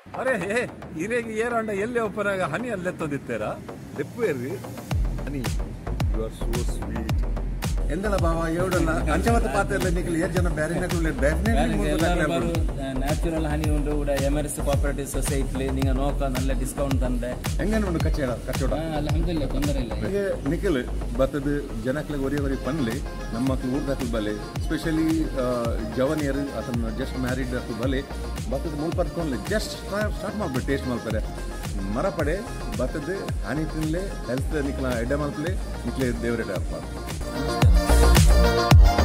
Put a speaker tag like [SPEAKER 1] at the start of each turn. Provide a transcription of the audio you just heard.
[SPEAKER 1] ಅರೆ ಹೇ ಹಿರೇಗೆ ಏರಂಡ ಎಲ್ಲಿ ಒಪ್ಪನಾಗ ಹನಿ ಅಲ್ಲೇ ತಂದಿತ್ತೇರ ಲೆಪ್ಪೇರಿ honey you are so sweet
[SPEAKER 2] ಎಂದಲ್ಲ ಬಾವ ಎವಡಲ್ಲ ಅಂಚವತ್ತ ಪಾತ್ರ ನಿಖಿಲ್ ಏರ್ ಜನ ಬೇರೆ ಬೇರೆ
[SPEAKER 3] എല്ലാവരും പറയും നാച്ചുറൽ ഹണി കൊണ്ട് ഇവിടെ എമർസ് കോപ്പറേറ്റീവ് സൊസൈറ്റിയിൽ നിങ്ങൾ നോക്കാം നല്ല ഡിസ്കൗണ്ട് തന്നേ
[SPEAKER 2] ಹೆಂಗ ನೋಡು ಕಚ್ಚೇಡ ಕಚ್ಚೋಡ
[SPEAKER 3] അലഹമില്ല ತೊಂದರೆ
[SPEAKER 2] ಹಾಗೆ ನಿಖಿಲ್ ಬತ್ತದ ಜನಕ್ಲೆ ಒರಿ ಒರಿ ಪನ್ಲೆ ನಮ್ಮ ಮಕ್ಳು ಊಟಕ್ಕೆ ಬಲೆ ಸ್ಪೆಷಲಿ ಜವನಿಯರು ಅದನ್ನ ಜಸ್ಟ್ ಮ್ಯಾರಿಡ್ ಅದು ಬಲೆ ಬತ್ತದ ಮೂಲ ಪರ್ಕೊಂಡ್ಲೆ ಜಸ್ಟ್ ಸ್ಟಾರ್ಟ್ ಮಾಡ್ಬಿಟ್ಟು ಟೇಸ್ಟ್ ಮಾಡ್ತಾರೆ ಮರ ಪಡೆ ಬತ್ತದ ಹನಿ ತಿನ್ಲೆ ಹೆಲ್ತ್ ನಿಕ್ಲ ಎಡ್ಡೆ ಮಾಡ್ಲೆ ನಿಕ್ಲೆ ದೇವರೆಡೆ ಅಪ್ಪ